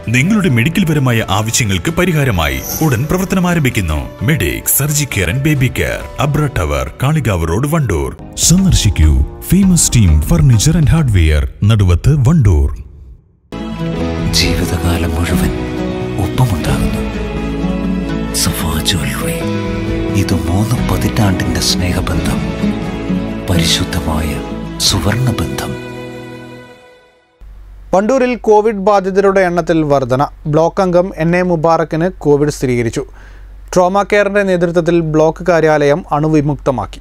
നിങ്ങളുടെ മെഡിക്കൽ പരമായ ആവശ്യങ്ങൾക്ക് പരിഹാരമായി ഉടൻ പ്രവർത്തനം ആരംഭിക്കുന്നു medic surgi care and baby care അബ്ര ടവർ കാളികാവ് റോഡ് വണ്ടൂർ സന്ദർശിക്കൂ famous team furniture and hardware Naduvath Wandoor ജീവിതകാലം മുഴുവൻ ഒപ്പമുണ്ടാകുന്നു സഫാ ജ്വല്ലറി ഇത് മൂന്ന് പതിറ്റാണ്ടിന്റെ സ്നേഹബന്ധം പരിശുദ്ധമായ സുവർണ ബന്ധം വണ്ടൂരിൽ കോവിഡ് ബാധിതരുടെ എണ്ണത്തിൽ വർധന ബ്ലോക്ക് അംഗം എൻ എ മുബാറക്കിന് കോവിഡ് സ്ഥിരീകരിച്ചു ട്രോമ കെയറിന്റെ നേതൃത്വത്തിൽ ബ്ലോക്ക് കാര്യാലയം അണുവിമുക്തമാക്കി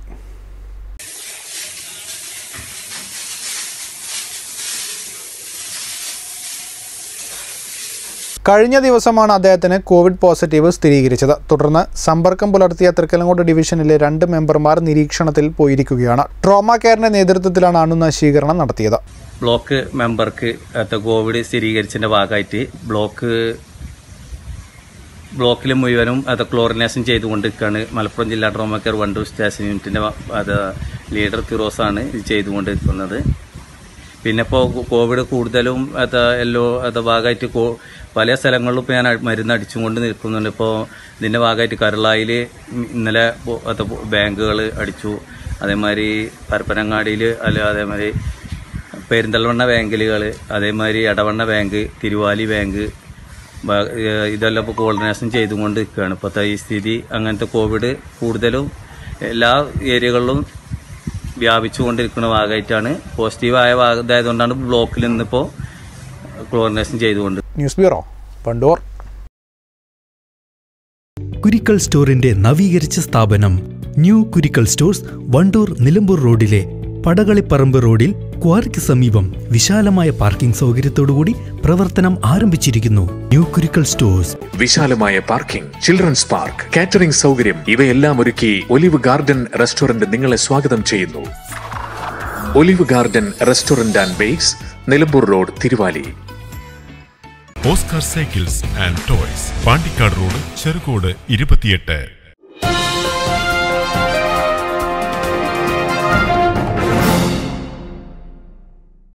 കഴിഞ്ഞ ദിവസമാണ് അദ്ദേഹത്തിന് കോവിഡ് പോസിറ്റീവ് സ്ഥിരീകരിച്ചത് തുടർന്ന് സമ്പർക്കം പുലർത്തിയ തൃക്കലങ്കോട് ഡിവിഷനിലെ രണ്ട് മെമ്പർമാർ നിരീക്ഷണത്തിൽ പോയിരിക്കുകയാണ് ട്രോമ കെയറിന്റെ നേതൃത്വത്തിലാണ് അണുനശീകരണം നടത്തിയത് ബ്ലോക്ക് മെമ്പർക്ക് അത് കോവിഡ് സ്ഥിരീകരിച്ചതിന്റെ ഭാഗമായിട്ട് ബ്ലോക്ക് ബ്ലോക്കിൽ മുഴുവനും അത് ക്ലോറിനേഷൻ ചെയ്തുകൊണ്ടിരിക്കുകയാണ് മലപ്പുറം ജില്ലാ ട്രോമ കെയർ വണ്ടൂർ സ്റ്റേഷൻ യൂണിറ്റിന്റെ അത് ലീഡർ ഫിറോസാണ് ഇത് ചെയ്തുകൊണ്ടിരിക്കുന്നത് പിന്നെ ഇപ്പോൾ കോവിഡ് കൂടുതലും അത് എല്ലോ അത് ഭാഗമായിട്ട് കോ- പല സ്ഥലങ്ങളിലും ഇപ്പോൾ ഞാൻ അ- മരുന്ന് അടിച്ചുകൊണ്ട് നിൽക്കുന്നുണ്ട് ഇപ്പോൾ ഇതിൻ്റെ ഭാഗമായിട്ട് കരളായിൽ ഇന്നലെ ബോ- അത് ബാങ്കുകൾ അടിച്ചു അതേമാതിരി പരപ്പനങ്ങാടിയിൽ അല്ല അതേമാതിരി പെരിന്തൽമണ്ണ ബാങ്കുകൾ അതേമാതിരി എടവണ്ണ ബാങ്ക് തിരുവാലി ബാങ്ക് ബ- ഏഹ് ഇതെല്ലാം ഇപ്പോൾ കോർഡിനേഷൻ ചെയ്തുകൊണ്ട് നിൽക്കുകയാണ് ഇപ്പോഴത്തെ ഈ സ്ഥിതി അങ്ങനത്തെ കോവിഡ് കൂടുതലും എല്ലാ ഏരിയകളിലും വ്യാപിച്ചുകൊണ്ടിരിക്കുന്ന ഭാഗമായിട്ടാണ് പോസിറ്റീവായ ഭാഗത്തായതുകൊണ്ടാണ് ബ്ലോക്കിൽ നിന്നിപ്പോൾ ക്ലോറിനേഷൻ ചെയ്തുകൊണ്ട് ന്യൂസ് ബ്യൂറോ വണ്ടൂർ കുരിക്കൽ സ്റ്റോറിന്റെ നവീകരിച്ച സ്ഥാപനം ന്യൂ കുരിക്കൽ സ്റ്റോഴ്സ് വണ്ടൂർ നിലമ്പൂർ റോഡിലെ പടകളിപ്പറമ്പ് റോഡിൽ ക്വാറിക്ക് സമീപം വിശാലമായ പാർക്കിംഗ് സൗകര്യത്തോടുകൂടി പ്രവർത്തനം ആരംഭിച്ചിരിക്കുന്നു ന്യൂ കുരിക്കൽ സ്റ്റോഴ്സ് വിശാലമായ പാർക്കിംഗ് ചിൽഡ്രൻസ് പാർക്ക് കാറ്ററിംഗ് സൗകര്യം ഇവയെല്ലാം ഒരുക്കി ഒലിവ് ഗാർഡൻ റെസ്റ്റോറന്റ് നിങ്ങളെ സ്വാഗതം ചെയ്യുന്നു olive garden restaurant and bakes Nilambur road Thiruvali Oscar cycles and toys Pandikkad road Cherukode ഇരുപത്തിയെട്ട്